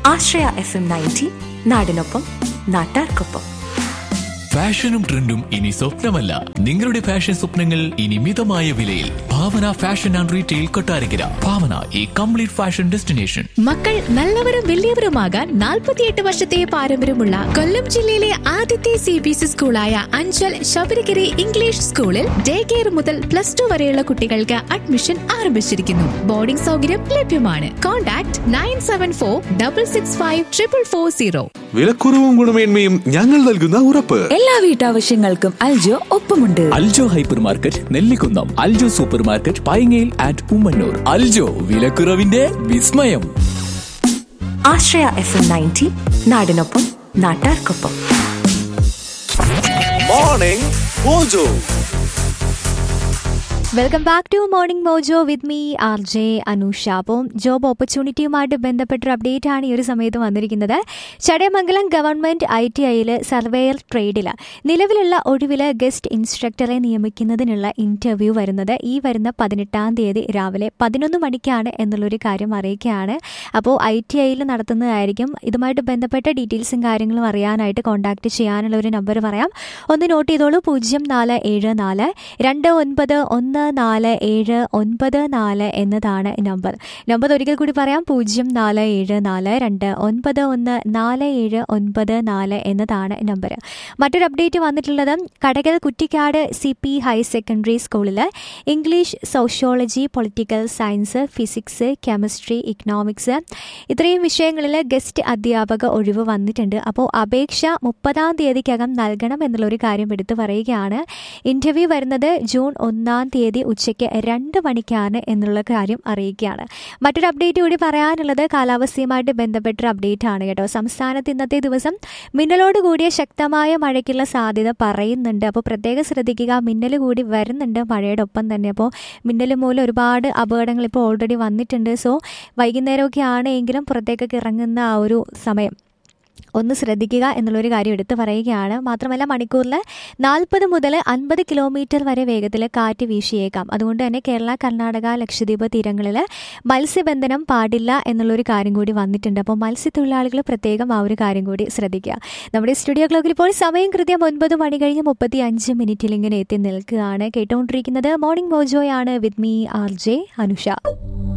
ആശ്രയ F M ninety നാടിനൊപ്പം നാട്ടാർക്കൊപ്പം ഫാഷനും ട്രെൻഡും ഇനി സ്വപ്നമല്ല നിങ്ങളുടെ ഫാഷൻ സ്വപ്നങ്ങൾ ഇനി മിതമായ വിലയിൽ Bhavana fashion and retail Kottarakkara Bhavana ഈ കംപ്ലീറ്റ് ഫാഷൻ ഡെസ്റ്റിനേഷൻ മക്കൾ നല്ലവരും വലിയവരുമാകാൻ നാൽപ്പത്തിയെട്ട് വർഷത്തെ പാരമ്പര്യമുള്ള കൊല്ലം ജില്ലയിലെ ആദ്യത്തെ സി ബി എസ് സ്കൂളായ അഞ്ചൽ ശബരിഗിരി ഇംഗ്ലീഷ് സ്കൂളിൽ ഡേ കെയർ മുതൽ പ്ലസ് ടു വരെയുള്ള കുട്ടികൾക്ക് അഡ്മിഷൻ ആരംഭിച്ചിരിക്കുന്നു ബോർഡിംഗ് സൗകര്യം ലഭ്യമാണ് contact nine seven four double six five triple four zero വിലക്കുറവും ഗുണമേന്മയും ഞങ്ങൾ നൽകുന്ന ഉറപ്പ് എല്ലാ വീട്ടാവശ്യങ്ങൾക്കും അൽജോ ഒപ്പമുണ്ട് Aljo hyper market Nellikunnam Aljo super market പൈങ്ങയിൽ ആറ്റ് ഉമ്മന്നൂർ അൽജോ വിലക്കുറവിന്റെ വിസ്മയം ആശ്രയ എഫ് എം നയൻറ്റി നാടിനൊപ്പം നാട്ടാർക്കൊപ്പം morning mojo welcome back to morning mojo with me R J Anusha അപ്പം ജോബ് ഓപ്പർച്യൂണിറ്റിയുമായിട്ട് ബന്ധപ്പെട്ടൊരു അപ്ഡേറ്റ് ആണ് ഈ ഒരു സമയത്ത് വന്നിരിക്കുന്നത് ചടയമംഗലം ഗവൺമെന്റ് ഐ ടി ഐയിൽ സർവേയർ ട്രേഡിൽ നിലവിലുള്ള ഒഴിവിൽ ഗസ്റ്റ് ഇൻസ്ട്രക്ടറെ നിയമിക്കുന്നതിനുള്ള ഇന്റർവ്യൂ വരുന്നത് ഈ വരുന്ന പതിനെട്ടാം തീയതി രാവിലെ പതിനൊന്ന് മണിക്കാണ് എന്നുള്ളൊരു കാര്യം അറിയിക്കുകയാണ് അപ്പോൾ ഐ ടി ഐയിൽ നടത്തുന്നതായിരിക്കും ഇതുമായിട്ട് ബന്ധപ്പെട്ട ഡീറ്റെയിൽസും കാര്യങ്ങളും അറിയാനായിട്ട് കോൺടാക്ട് ചെയ്യാനുള്ള ഒരു നമ്പർ പറയാം ഒന്ന് നോട്ട് ചെയ്തോളൂ പൂജ്യം നാല് ഏഴ് നാല് രണ്ട് ഒൻപത് ഒന്ന് നാല് ഏഴ് ഒൻപത് നാല് എന്നതാണ് നമ്പർ നമ്പർ ഒരിക്കൽ കൂടി പറയാം പൂജ്യം നാല് ഏഴ് നാല് രണ്ട് ഒൻപത് ഒന്ന് നാല് ഏഴ് ഒൻപത് നാല് എന്നതാണ് നമ്പർ മറ്റൊരു അപ്ഡേറ്റ് വന്നിട്ടുള്ളത് Kadakkal Kuttikkad C P higher secondary സ്കൂളിൽ English sociology political science physics chemistry economics ഇത്രയും വിഷയങ്ങളിൽ ഗസ്റ്റ് അധ്യാപക ഒഴിവ് വന്നിട്ടുണ്ട് അപ്പോൾ അപേക്ഷ മുപ്പതാം തീയതിക്കകം നൽകണം എന്നുള്ളൊരു കാര്യം എടുത്തു പറയുകയാണ് ഇൻ്റർവ്യൂ വരുന്നത് ജൂൺ ഒന്നാം തീയതി ഉച്ചയ്ക്ക് രണ്ട് മണിക്കാണ് എന്നുള്ള കാര്യം അറിയിക്കുകയാണ് മറ്റൊരു അപ്ഡേറ്റ് കൂടി പറയാനുള്ളത് കാലാവസ്ഥയുമായിട്ട് ബന്ധപ്പെട്ടൊരു അപ്ഡേറ്റ് ആണ് കേട്ടോ സംസ്ഥാനത്ത് ഇന്നത്തെ ദിവസം മിന്നലോട് കൂടിയ ശക്തമായ മഴയ്ക്കുള്ള സാധ്യത പറയുന്നുണ്ട് അപ്പോൾ പ്രത്യേകം ശ്രദ്ധിക്കുക മിന്നൽ കൂടി വരുന്നുണ്ട് മഴയുടെ ഒപ്പം തന്നെ അപ്പോൾ മിന്നൽ മൂലം ഒരുപാട് അപകടങ്ങൾ ഇപ്പോൾ ഓൾറെഡി വന്നിട്ടുണ്ട് സോ വൈകുന്നേരമൊക്കെ ആണെങ്കിലും പുറത്തേക്കൊക്കെ ഇറങ്ങുന്ന ആ ഒരു സമയം ഒന്ന് ശ്രദ്ധിക്കുക എന്നുള്ളൊരു കാര്യം എടുത്തു പറയുകയാണ് മാത്രമല്ല മണിക്കൂറിൽ നാൽപ്പത് മുതൽ അൻപത് കിലോമീറ്റർ വരെ വേഗത്തിൽ കാറ്റ് വീശിയേക്കാം അതുകൊണ്ട് തന്നെ കേരള കർണാടക ലക്ഷദ്വീപ് തീരങ്ങളിൽ മത്സ്യബന്ധനം പാടില്ല എന്നുള്ളൊരു കാര്യം കൂടി വന്നിട്ടുണ്ട് അപ്പോൾ മത്സ്യത്തൊഴിലാളികൾ പ്രത്യേകം ആ ഒരു കാര്യം കൂടി ശ്രദ്ധിക്കുക നമ്മുടെ സ്റ്റുഡിയോ ക്ലോക്കിൽ ഇപ്പോൾ സമയം കൃത്യം ഒൻപത് മണി കഴിഞ്ഞ് മുപ്പത്തി അഞ്ച് മിനിറ്റിൽ ഇങ്ങനെ എത്തി നിൽക്കുകയാണ് കേട്ടുകൊണ്ടിരിക്കുന്നത് മോർണിംഗ് മോജോയാണ് with me R J Anusha